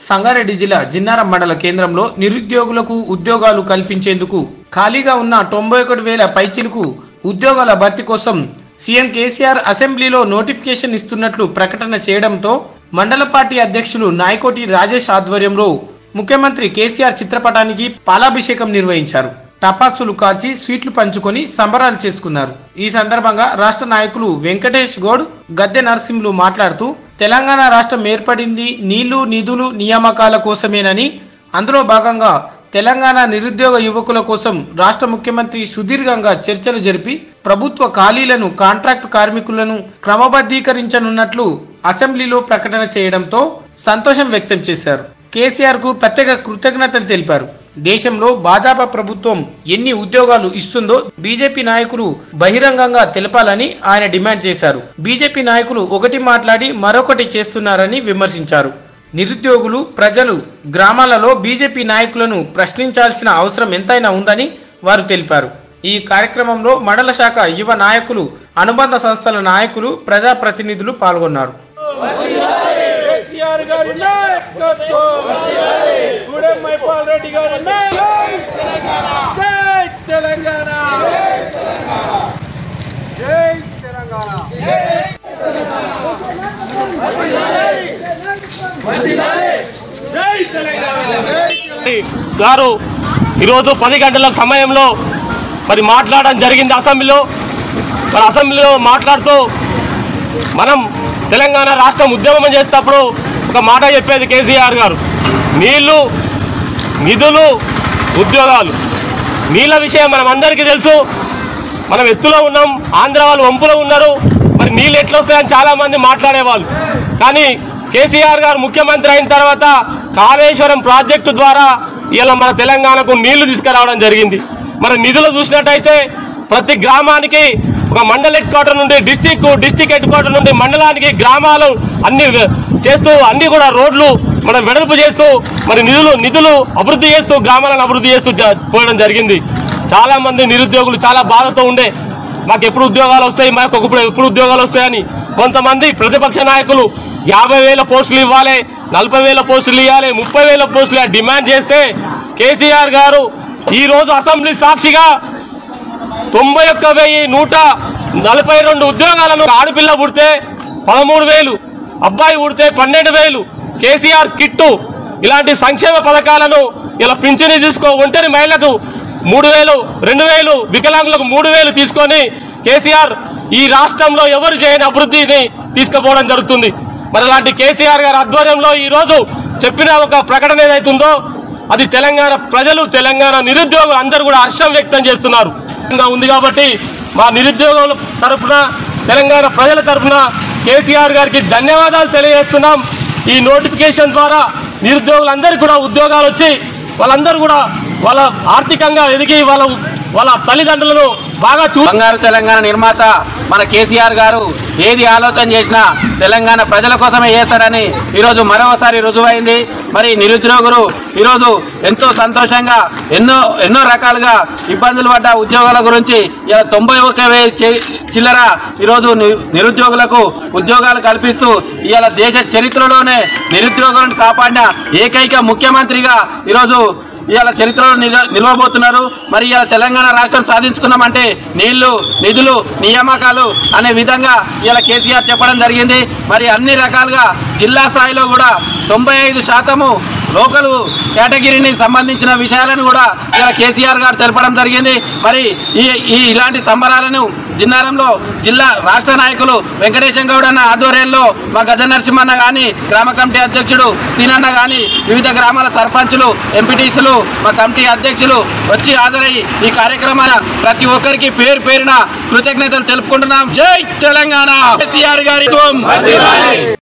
సంగారెడ్డి జిల్లా జిన్నారం మండల కేంద్రంలో నిరుద్యోగులకు ఉద్యోగాలు కల్పించేందుకు ఖాళీగా ఉన్న తొంభై ఒకటి వేల పైచిలకు ఉద్యోగాల భర్తీ కోసం సీఎం కేసీఆర్ అసెంబ్లీలో నోటిఫికేషన్ ఇస్తున్నట్లు ప్రకటన చేయడంతో మండల పార్టీ అధ్యక్షులు నాయకోటి రాజేష్ ఆధ్వర్యంలో ముఖ్యమంత్రి కేసీఆర్ చిత్రపటానికి పాలాభిషేకం నిర్వహించారు టపాసులు కాల్చి స్వీట్లు పంచుకొని సంబరాలు చేసుకున్నారు ఈ సందర్భంగా రాష్ట్ర నాయకులు వెంకటేష్ గౌడ్ గద్దె నరసింహులు మాట్లాడుతూ తెలంగాణ రాష్ట్రం ఏర్పడింది నీళ్లు నిధులు నియామకాల కోసమేనని అందులో భాగంగా తెలంగాణ నిరుద్యోగ యువకుల కోసం రాష్ట్ర ముఖ్యమంత్రి సుదీర్ఘంగా చర్చలు జరిపి ప్రభుత్వ ఖాళీలను కాంట్రాక్టు కార్మికులను క్రమబద్ధీకరించనున్నట్లు అసెంబ్లీలో ప్రకటన చేయడంతో సంతోషం వ్యక్తం చేశారు కేసీఆర్ కు ప్రత్యేక కృతజ్ఞతలు తెలిపారు దేశంలో భాజపా ప్రభుత్వం ఎన్ని ఉద్యోగాలు ఇస్తుందో బీజేపీ నాయకులు బహిరంగంగా తెలపాలని ఆయన డిమాండ్ చేశారు బీజేపీ నాయకులు ఒకటి మాట్లాడి మరొకటి చేస్తున్నారని విమర్శించారు నిరుద్యోగులు ప్రజలు గ్రామాలలో బీజేపీ నాయకులను ప్రశ్నించాల్సిన అవసరం ఎంతైనా ఉందని వారు తెలిపారు ఈ కార్యక్రమంలో మండల శాఖ యువ నాయకులు అనుబంధ సంస్థల నాయకులు ప్రజాప్రతినిధులు పాల్గొన్నారు కేసీఆర్ గారి నాయకత్వం గూడెం మైపాల్ రెడ్డి గారి నాయకత్వం జై తెలంగాణ జై తెలంగాణ జై తెలంగాణ గారు ఈరోజు పది గంటల సమయంలో మరి మాట్లాడడం జరిగింది అసెంబ్లీలో మరి అసెంబ్లీలో మాట్లాడుతూ మనం తెలంగాణ రాష్ట్రం ఉద్యమం చేసేటప్పుడు ఒక మాట చెప్పేది కేసీఆర్ గారు నీళ్లు నిధులు ఉద్యోగాలు నీళ్ళ విషయం మనం అందరికీ తెలుసు మనం ఎత్తులో ఉన్నాం ఆంధ్ర వాళ్ళు వంపులో ఉన్నారు మరి నీళ్ళు ఎట్లా వస్తాయని చాలా మంది మాట్లాడేవాళ్ళు కానీ కేసీఆర్ గారు ముఖ్యమంత్రి అయిన తర్వాత కాళేశ్వరం ప్రాజెక్టు ద్వారా ఇలా మన తెలంగాణకు నీళ్లు తీసుకురావడం జరిగింది మరి నిధులు చూసినట్టయితే ప్రతి గ్రామానికి ఒక మండల్ హెడ్ క్వార్టర్ నుండి డిస్టిక్ డిస్టిక్ హెడ్ క్వార్టర్ నుండి మండలానికి గ్రామాలు అన్ని చేస్తూ అన్ని కూడా రోడ్లు మనం వెడల్పు చేస్తూ మరి నిధులు నిధులు అభివృద్ధి చేస్తూ గ్రామాలను అభివృద్ధి చేస్తూ జ- పోవడం జరిగింది చాలా మంది నిరుద్యోగులు చాలా బాధతో ఉండే మాకు ఎప్పుడు ఉద్యోగాలు వస్తాయి మాకు ఒకప్పుడు ఎప్పుడు ఉద్యోగాలు వస్తాయని కొంతమంది ప్రతిపక్ష నాయకులు యాభై వేల పోస్టులు ఇవ్వాలి నలభై వేల పోస్టులు ఇవ్వాలి ముప్పై వేల పోస్టులు ఇవ్వాలి డిమాండ్ చేస్తే కేసీఆర్ గారు ఈ రోజు అసెంబ్లీ సాక్షిగా తొంభై ఒక్క వెయ్యి నూట నలభై రెండు ఉద్యోగాలను ఆడపిల్ల పుడితే పదమూడు వేలు అబ్బాయి పుడితే పన్నెండు వేలు కేసీఆర్ కిట్టు ఇలాంటి సంక్షేమ పథకాలను ఇలా పింఛని తీసుకో ఒంటరి మహిళలకు మూడు వేలు రెండు వేలు వికలాంగులకు మూడు వేలు తీసుకొని కేసీఆర్ ఈ రాష్ట్రంలో ఎవరు చేయని అభివృద్ధిని తీసుకుపోవడం జరుగుతుంది మరి అలాంటి కేసీఆర్ గారి ఆధ్వర్యంలో ఈ రోజు చెప్పిన ఒక ప్రకటన ఏదైతుందో అది తెలంగాణ ప్రజలు తెలంగాణ నిరుద్యోగులు అందరూ కూడా హర్షం వ్యక్తం చేస్తున్నారు ఇంకా ఉంది కాబట్టి మా నిరుద్యోగుల తరఫున తెలంగాణ ప్రజల తరఫున కేసీఆర్ గారికి ధన్యవాదాలు తెలియజేస్తున్నాం ఈ నోటిఫికేషన్ ద్వారా నిరుద్యోగులందరికీ కూడా ఉద్యోగాలు వచ్చి వాళ్ళందరూ కూడా వాళ్ళ ఆర్థికంగా ఎదిగి వాళ్ళ వాళ్ళ తల్లిదండ్రులను బాగా చూ బంగారు తెలంగాణ నిర్మాత మన కేసీఆర్ గారు ఏది ఆలోచన చేసినా తెలంగాణ ప్రజల కోసమే చేస్తారని ఈరోజు మరొకసారి రుజువైంది మరి నిరుద్యోగులు ఈరోజు ఎంతో సంతోషంగా ఎన్నో ఎన్నో రకాలుగా ఇబ్బందులు పడ్డ ఉద్యోగాల గురించి ఇలా తొంభై ఒక వేలు చి- చిల్లర ఈరోజు ని- నిరుద్యోగులకు ఉద్యోగాలు కల్పిస్తూ ఇవాళ దేశ చరిత్రలోనే నిరుద్యోగులను కాపాడిన ఏకైక ముఖ్యమంత్రిగా ఈరోజు ఇవాళ చరిత్రలో నిల- నిలవబోతున్నారు మరి ఇవాళ తెలంగాణ రాష్ట్రం సాధించుకున్నామంటే నీళ్లు నిధులు నియామకాలు అనే విధంగా ఇవాళ కేసీఆర్ చెప్పడం జరిగింది మరి అన్ని రకాలుగా జిల్లా స్థాయిలో కూడా తొంభై ఐదు శాతము లోకల్ కేటగిరీని సంబంధించిన విషయాలను కూడా ఇలా కేసీఆర్ గారు తెలపడం జరిగింది మరి ఈ ఈ ఇలాంటి సంబరాలను జిన్నారంలో జిల్లా రాష్ట్ర నాయకులు వెంకటేశం గౌడ్ అన్న ఆధ్వర్యంలో మా గజ నరసింహన్న కానీ గ్రామ కమిటీ అధ్యక్షుడు సీనన్న కానీ వివిధ గ్రామాల సర్పంచులు ఎంపీటీసీలు మా కమిటీ అధ్యక్షులు వచ్చి హాజరయ్యి ఈ కార్యక్రమాన ప్రతి ఒక్కరికి పేరు పేరున కృతజ్ఞతలు తెలుపుకుంటున్నాం జై తెలంగాణ కేసీఆర్ గారి